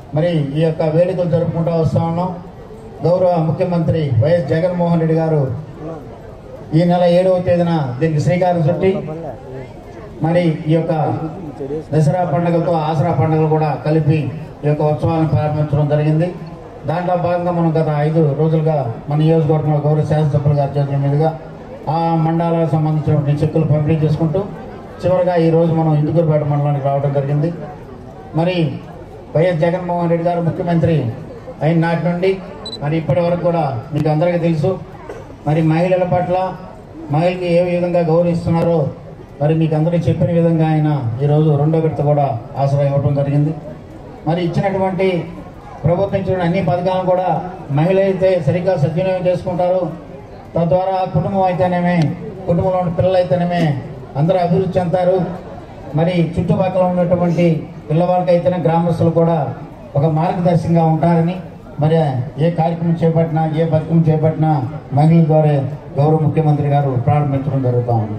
మరి ఈ యొక్క వేడుకలు జరుపుకుంటూ వస్తా ఉన్నాం గౌరవ ముఖ్యమంత్రి వైఎస్ జగన్మోహన్ రెడ్డి గారు ఈ నెల ఏడవ తేదీన దీనికి శ్రీకారం చుట్టి మరి ఈ యొక్క దసరా పండుగలతో ఆసరా పండుగలు కూడా కలిపి ఈ యొక్క ఉత్సవాలను ప్రారంభించడం జరిగింది దాంట్లో భాగంగా మనం గత ఐదు రోజులుగా మన నియోజకవర్గంలో గౌరవ శాసనసభ్యులు గారి చేతుల మీదుగా ఆ మండలాలకు సంబంధించిన చెక్కులు పంపిణీ చేసుకుంటూ చివరిగా ఈ రోజు మనం ఇందుకూరుపేట మండలానికి రావడం జరిగింది మరి వైఎస్ జగన్మోహన్ రెడ్డి గారు ముఖ్యమంత్రి అయిన నాటి నుండి మరి ఇప్పటి వరకు కూడా మీకు అందరికీ తెలుసు మరి మహిళల పట్ల మహిళకి ఏ విధంగా గౌరవిస్తున్నారో మరి మీకు అందరికీ చెప్పిన విధంగా ఆయన ఈరోజు రెండో విడత కూడా ఆసరా ఇవ్వడం జరిగింది మరి ఇచ్చినటువంటి ప్రభుత్వం ఇచ్చిన అన్ని పథకాలను కూడా మహిళ అయితే సరిగ్గా సద్వినియోగం చేసుకుంటారు తద్వారా కుటుంబం అయితేనేమే కుటుంబంలో ఉన్న పిల్లలు అయితేనేమే అందరూ అభివృద్ధి చెందుతారు మరి చుట్టుపక్కల ఉన్నటువంటి పిల్లవాళ్ళకైతేనే గ్రామస్తులు కూడా ఒక మార్గదర్శకంగా ఉంటారని మరి ఏ కార్యక్రమం చేపట్టినా ఏ పథకం చేపట్టినా మహిళల ద్వారా గౌరవ ముఖ్యమంత్రి గారు ప్రారంభించడం జరుగుతూ ఉంది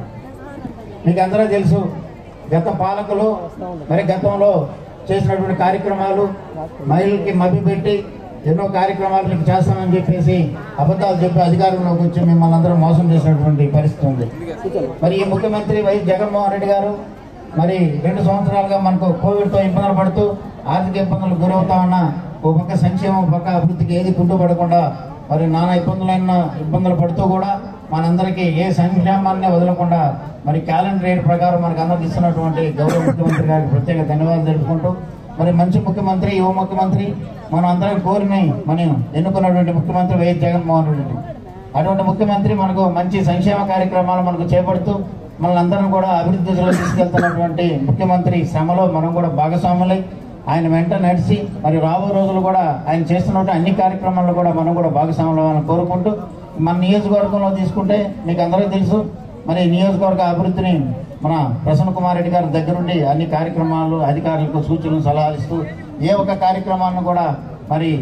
మీకు అందరూ తెలుసు గత పాలకులు మరి గతంలో చేసినటువంటి కార్యక్రమాలు మహిళలకి మభ్యపెట్టి ఎన్నో కార్యక్రమాలు మీకు చేస్తామని చెప్పేసి అబద్ధాలు చెప్పి అధికారంలోకి వచ్చి మిమ్మల్ని అందరూ మోసం చేసినటువంటి పరిస్థితి ఉంది మరి ఈ ముఖ్యమంత్రి వైఎస్ జగన్మోహన్ రెడ్డి గారు మరి రెండు సంవత్సరాలుగా మనకు కోవిడ్తో ఇబ్బందులు పడుతూ ఆర్థిక ఇబ్బందులు గురవుతా ఉన్నా ఓ పక్క సంక్షేమం ఒక పక్క అభివృద్ధికి ఏది కుంటుపడకుండా మరి నానా ఇబ్బందులైన ఇబ్బందులు పడుతూ కూడా మనందరికీ ఏ సంక్షేమాన్ని వదలకుండా మరి క్యాలెండర్ రేట్ ప్రకారం మనకు అందరికి ఇస్తున్నటువంటి గౌరవ ముఖ్యమంత్రి గారికి ప్రత్యేక ధన్యవాదాలు తెలుపుకుంటూ మరి మంచి ముఖ్యమంత్రి యువ ముఖ్యమంత్రి మనం అందరం కోరిన మనం ఎన్నుకున్నటువంటి ముఖ్యమంత్రి వైఎస్ జగన్మోహన్ రెడ్డి అటువంటి ముఖ్యమంత్రి మనకు మంచి సంక్షేమ కార్యక్రమాలు మనకు చేపడుతూ మనల్ని అందరం కూడా అభివృద్ధి దిశలో తీసుకెళ్తున్నటువంటి ముఖ్యమంత్రి శ్రమలో మనం కూడా భాగస్వాములై ఆయన వెంట నడిచి మరి రాబో రోజులు కూడా ఆయన చేస్తున్నటువంటి అన్ని కార్యక్రమాల్లో కూడా మనం కూడా భాగస్వాములు అవ్వాలని కోరుకుంటూ మన నియోజకవర్గంలో తీసుకుంటే మీకు అందరికీ తెలుసు మరి నియోజకవర్గ అభివృద్ధిని మన ప్రసన్న కుమార్ రెడ్డి గారి దగ్గరుండి అన్ని కార్యక్రమాలు అధికారులకు సూచనలు సలహాలు ఇస్తూ ఏ ఒక్క కార్యక్రమాన్ని కూడా మరి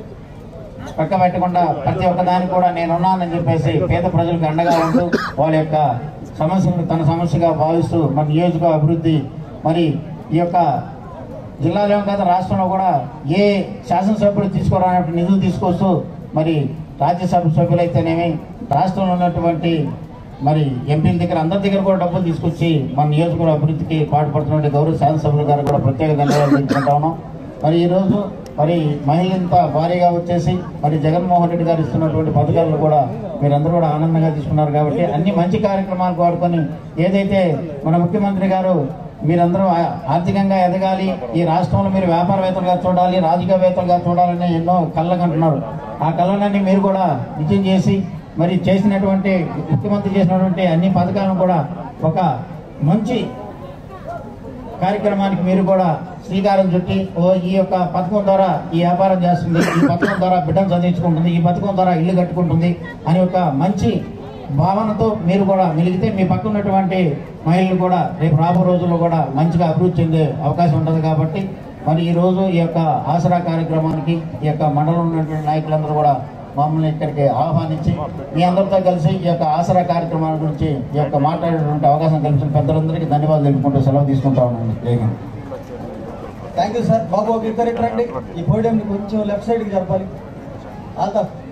పక్క పెట్టకుండా ప్రతి ఒక్క దానికి కూడా నేనున్నానని చెప్పేసి పేద ప్రజలకు అండగా ఉంటూ వాళ్ళ యొక్క సమస్యలను తన సమస్యగా భావిస్తూ మన నియోజక అభివృద్ధి మరి ఈ యొక్క జిల్లాలో కాదు రాష్ట్రంలో కూడా ఏ శాసనసభ్యులు తీసుకురానటువంటి నిధులు తీసుకొస్తూ మరి రాజ్యసభ సభ్యులైతేనేమి రాష్ట్రంలో ఉన్నటువంటి మరి ఎంపీల దగ్గర అందరి దగ్గర కూడా డబ్బులు తీసుకొచ్చి మన నియోజకవర్గ అభివృద్ధికి పాటుపడుతున్న గౌరవ శాసనసభ్యులు గారు కూడా ప్రత్యేక ధన్యవాదాలు తెలుసుకుంటా ఉన్నాం మరి ఈరోజు మరి మహిళలు ఇంత భారీగా వచ్చేసి మరి జగన్మోహన్ రెడ్డి గారు ఇస్తున్నటువంటి పథకాలను కూడా మీరందరూ కూడా ఆనందంగా తీసుకున్నారు కాబట్టి అన్ని మంచి కార్యక్రమాలు వాడుకొని ఏదైతే మన ముఖ్యమంత్రి గారు మీరందరూ ఆ- ఆర్థికంగా ఎదగాలి ఈ రాష్ట్రంలో మీరు వ్యాపారవేత్తలుగా చూడాలి రాజకీయవేత్తలుగా చూడాలని ఎన్నో కళ్ళకంటున్నారు ఆ కళ్ళనన్నీ మీరు కూడా నిజం చేసి మరి చేసినటువంటి ముఖ్యమంత్రి చేసినటువంటి అన్ని పథకాలను కూడా ఒక మంచి కార్యక్రమానికి మీరు కూడా శ్రీకారం చుట్టి ఓ ఈ యొక్క పథకం ద్వారా ఈ వ్యాపారం చేస్తుంది ఈ పథకం ద్వారా బిడ్డను చదివించుకుంటుంది ఈ పథకం ద్వారా ఇల్లు కట్టుకుంటుంది అని ఒక మంచి భావనతో మీరు కూడా మిలిగితే మీ పక్కన ఉన్నటువంటి మహిళలు కూడా రేపు రాబో రోజుల్లో కూడా మంచిగా అభివృద్ధి చెందే అవకాశం ఉంటుంది కాబట్టి మరి ఈ రోజు ఈ యొక్క ఆసరా కార్యక్రమానికి ఈ యొక్క మండలంలో ఉన్నటువంటి నాయకులందరూ కూడా మమ్మల్ని ఇక్కడికి ఆహ్వానించి మీ అందరితో కలిసి ఈ యొక్క ఆసరా కార్యక్రమాల గురించి ఈ యొక్క మాట్లాడేటువంటి అవకాశం కల్పించిన పెద్దలందరికీ ధన్యవాదాలు తెలుపుకుంటూ సెలవు తీసుకుంటా ఉన్నాను జై హింద్. థ్యాంక్ యూ సార్ బాబు ఒక ఇద్దరు రండి ఈ పోడియం కొంచెం లెఫ్ట్ సైడ్కి జరపాలి ఆల్తా